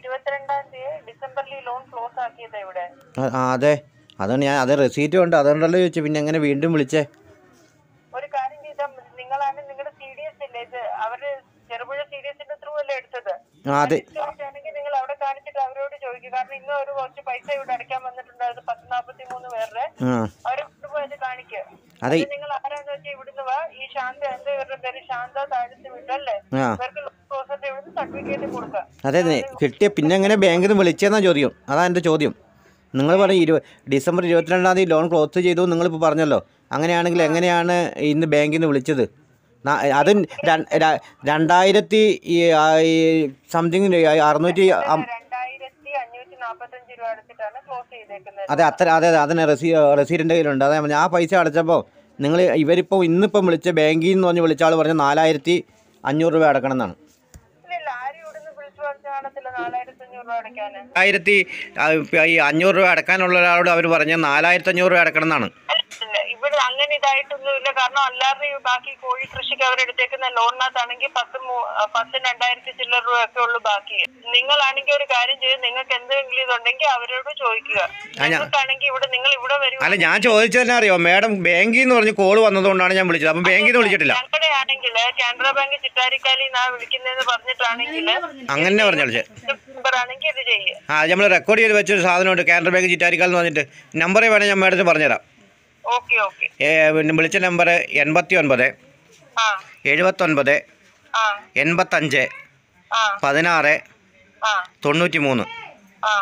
ഇരുപത്തിരണ്ടാം തീയതി ഡിസംബറിൽ ഈ ലോൺ ക്ലോസ് ആക്കിയത് ഇവിടെ ആ ആ, അതെ അതാണ് ഞാൻ അത് റെസീറ്റും ഉണ്ട് അതുകൊണ്ടല്ലോ ചോദിച്ചു പിന്നെ എങ്ങനെ വീണ്ടും വിളിച്ചേ ഒരു കാര്യം ചെയ്താൽ നിങ്ങളാണ് നിങ്ങളുടെ സി ഡി എസ് ഇല്ലേ ഇത് അവര് ചെറുപുഴ സി ഡി എസിന്റെ ത്രൂ അല്ലേ എടുത്തത് ആ അതെ ആണെങ്കിൽ നിങ്ങൾ അവിടെ കാണിച്ചിട്ട് അവരോട് ചോദിക്കുക കാരണം ഇന്ന് ഒരു കുറച്ച് പൈസ ഇവിടെ അടയ്ക്കാൻ വന്നിട്ടുണ്ടായിരുന്നു പത്ത് നാപ്പത്തി മൂന്ന് പേരുടെ ആ അവരെ കൊണ്ടുപോയത് കാണിക്കുക അതെ നിങ്ങൾ ആരാന്ന് വെച്ചാൽ ഇവിടുന്ന് വാ ഈ ശാന്ത എന്താ ഇവരുടെ പേര് ശാന്ത താഴത്ത് വീട്ടല്ലേ ആ ഇവർക്ക് പ്രോസസ് ഇവിടുന്ന് സർട്ടിഫിക്കറ്റ് കൊടുക്കുക അതെ അതെ കിട്ടിയ പിന്നെ എങ്ങനെ ബാങ്കിൽ നിന്ന് വിളിച്ചതെന്നാ ചോദ്യം അതാ എൻ്റെ ചോദ്യം നിങ്ങൾ പറയും ഇരു ഡിസംബർ ഇരുപത്തിരണ്ടാം തീയതി ലോൺ ക്ലോസ് ചെയ്തു നിങ്ങളിപ്പോൾ പറഞ്ഞല്ലോ അങ്ങനെയാണെങ്കിൽ എങ്ങനെയാണ് ഇന്ന് ബാങ്കിൽ നിന്ന് വിളിച്ചത് നാ- അത് ര- ര- രണ്ടായിരത്തി ഈ, ആ, ഈ സംതിങ് അറുന്നൂറ്റി അം- രണ്ടായിരത്തി അഞ്ഞൂറ്റി നാപ്പത്തഞ്ച് രൂപ അടച്ചിട്ടാണ് ക്ലോസ് ചെയ്തേക്കുന്നത് അതെ അത്ര അതെ അതെ അതിന് റെസീ റെസീറ്റിൻ്റെ കയ്യിലുണ്ട് അതെ ഞാൻ ആ പൈസ അടച്ചപ്പോൾ നിങ്ങൾ ഇവരിപ്പോൾ ഇന്നിപ്പം വിളിച്ച ബാങ്കിൽ നിന്ന് പറഞ്ഞ് വിളിച്ച ആൾ പറഞ്ഞ നാലായിരത്തി അഞ്ഞൂറ് രൂപ അടക്കണം എന്നാണ് ഇല്ല ആരും ഇവിടുന്ന് വിളിച്ചു പറഞ്ഞ കാണത്തില്ല നാലായിരത്തി അഞ്ഞൂറ് രൂപ അടയ്ക്കാന് ആയിരത്തി ആ, ഇപ്പ ഈ അഞ്ഞൂറ് രൂപ അടക്കാനുള്ള ഒരാളോട് അവർ പറഞ്ഞ നാലായിരത്തി അഞ്ഞൂറ് രൂപ അടക്കണം എന്നാണ് ഇല്ല ഇവിടെ അങ്ങനെ ഇതായിട്ടൊന്നും ഇല്ല കാരണം അല്ലാതെ ഈ ബാക്കി കോഴി കൃഷിക്ക് അവരെടുത്തേക്കുന്ന ലോണിനകത്താണെങ്കിൽ പത്ത് മൂ- പത്ത് രണ്ടായിരത്തി ചില്ലറ രൂപയൊക്കെ ഉള്ളു ബാക്കി നിങ്ങളാണെങ്കിൽ ഒരു കാര്യം ചെയ്ത് നിങ്ങൾക്ക് എന്തെങ്കിലും ഇതുണ്ടെങ്കിൽ അവരോട് ചോദിക്കുക നിങ്ങൾക്കാണെങ്കിൽ ഇവിടെ നിങ്ങൾ ഇവിടെ വരും അല്ല ഞാൻ ചോദിച്ചതന്നെ അറിയോ മാഡം ബാങ്കിൽ നിന്ന് പറഞ്ഞ് കോള് വന്നതുകൊണ്ടാണ് ഞാൻ വിളിച്ചത് അപ്പം ബാങ്കിൽ നിന്ന് വിളിച്ചിട്ടില്ല ഞങ്ങളുടെ ആണെങ്കിൽ കാനറ ബാങ്ക് ചിറ്റാരിക്കാലി നാ വിളിക്കുന്നതെന്ന് പറഞ്ഞിട്ടാണെങ്കിൽ അങ്ങനെ പറഞ്ഞു വിളിച്ചത് നമ്പർ ആണെങ്കിൽ ഇത് ചെയ്യുക ആ നമ്മൾ റെക്കോർഡ് ചെയ്ത് വെച്ചൊരു സാധനമുണ്ട് കാനറ ബാങ്ക് ചിറ്റാരിക്കാൽ എന്ന് പറഞ്ഞിട്ട് നമ്പർ വേണേൽ ഞാൻ മാഡത്തിന് പറഞ്ഞുതരാം ഓക്കെ ഓക്കെ ഏ, പിന്നെ വിളിച്ച നമ്പർ എൺപത്തി ഒൻപത് ആ എഴുപത്തൊൻപത് ആ എൺപത്തഞ്ച് ആ പതിനാറ് ആ തൊണ്ണൂറ്റി മൂന്ന് ആ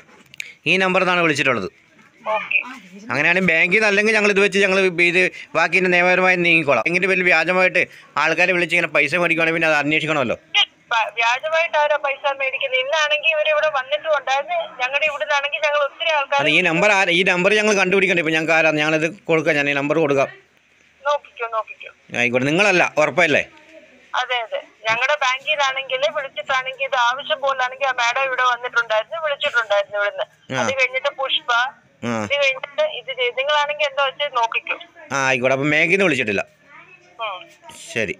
ഈ നമ്പറിൽ നിന്നാണ് വിളിച്ചിട്ടുള്ളത് ഓക്കെ അങ്ങനെയാണെങ്കിൽ ബാങ്കിൽ നിന്ന് അല്ലെങ്കിൽ ഞങ്ങൾ ഇത് വെച്ച് ഞങ്ങൾ ഇത് ബാക്കി ഇതിൻ്റെ നിയമപരമായി നീങ്ങിക്കോളാം എങ്കിലും വലിയ വ്യാജമായിട്ട് ആൾക്കാരെ വിളിച്ച് ഇങ്ങനെ പൈസ മേടിക്കുകയാണെങ്കിൽ പിന്നെ അത് അന്വേഷിക്കണമല്ലോ പ- വ്യാജമായിട്ട് ആരോ പൈസ മേടിക്കുന്നത് ഇന്നാണെങ്കിൽ ഇവർ ഇവിടെ വന്നിട്ടും ഉണ്ടായിരുന്നു ഞങ്ങളുടെ ഇവിടുന്നാണെങ്കിൽ ഞങ്ങൾ ഒത്തിരി ആൾക്കാർ അത് ഈ നമ്പർ ആരാ ഈ നമ്പർ ഞങ്ങൾ കണ്ടുപിടിക്കണ്ടേ ഇപ്പോൾ ഞങ്ങൾക്ക് ആരാ ഞങ്ങളിത് കൊടുക്കാം ഞാൻ ഈ നമ്പർ കൊടുക്കാം നോക്കിക്കോ നോക്കിക്കോ ആയിക്കോട്ടെ നിങ്ങളല്ല ഉറപ്പല്ലേ അതെ അതെ ഞങ്ങളുടെ ബാങ്കിലാണെങ്കിൽ വിളിച്ചിട്ടാണെങ്കിൽ ഇത് ആവശ്യം പോലാണെങ്കിൽ ആ മാഡം ഇവിടെ വന്നിട്ടുണ്ടായിരുന്നു വിളിച്ചിട്ടുണ്ടായിരുന്നു ഇവിടുന്ന് അത് കഴിഞ്ഞിട്ട് പുഷ്പ ആ ഇത് കഴിഞ്ഞിട്ട് ഇത് ചെയ്ത് നിങ്ങളാണെങ്കിൽ എന്താ വെച്ച് നോക്കിക്കോ ആ ആയിക്കോട്ടെ അപ്പം ബാങ്കിൽ നിന്ന് വിളിച്ചിട്ടില്ല ഉം. ശരി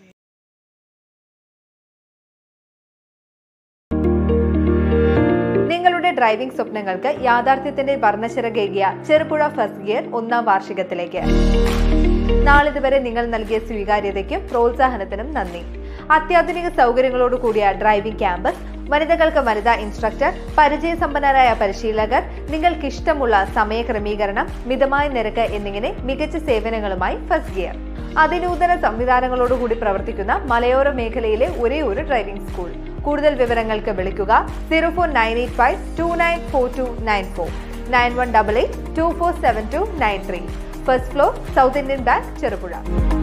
നിങ്ങളുടെ ഡ്രൈവിംഗ് സ്വപ്നങ്ങൾക്ക് യാഥാർത്ഥ്യത്തിന്റെ വർണ്ണശിറകേകിയ ചെറുപുഴ ഫസ്റ്റ് ഗിയർ ഒന്നാം വാർഷികത്തിലേക്ക് നാളിതുവരെ നിങ്ങൾ നൽകിയ സ്വീകാര്യതയ്ക്കും പ്രോത്സാഹനത്തിനും നന്ദി അത്യാധുനിക സൗകര്യങ്ങളോട് കൂടിയ ഡ്രൈവിംഗ് ക്യാമ്പസ് വനിതകൾക്ക് വനിതാ ഇൻസ്ട്രക്ടർ പരിചയസമ്പന്നരായ പരിശീലകർ നിങ്ങൾക്കിഷ്ടമുള്ള സമയ ക്രമീകരണം മിതമായ നിരക്ക് എന്നിങ്ങനെ മികച്ച സേവനങ്ങളുമായി ഫസ്റ്റ് ഗിയർ അതിനൂതന സംവിധാനങ്ങളോടുകൂടി പ്രവർത്തിക്കുന്ന മലയോര മേഖലയിലെ ഒരേ ഒരു ഡ്രൈവിംഗ് സ്കൂൾ കൂടുതൽ വിവരങ്ങൾക്ക് വിളിക്കുക zero four nine eight five two nine four two nine four nine one double eight two four seven two nine three first floor south Indian bank Cherupuzha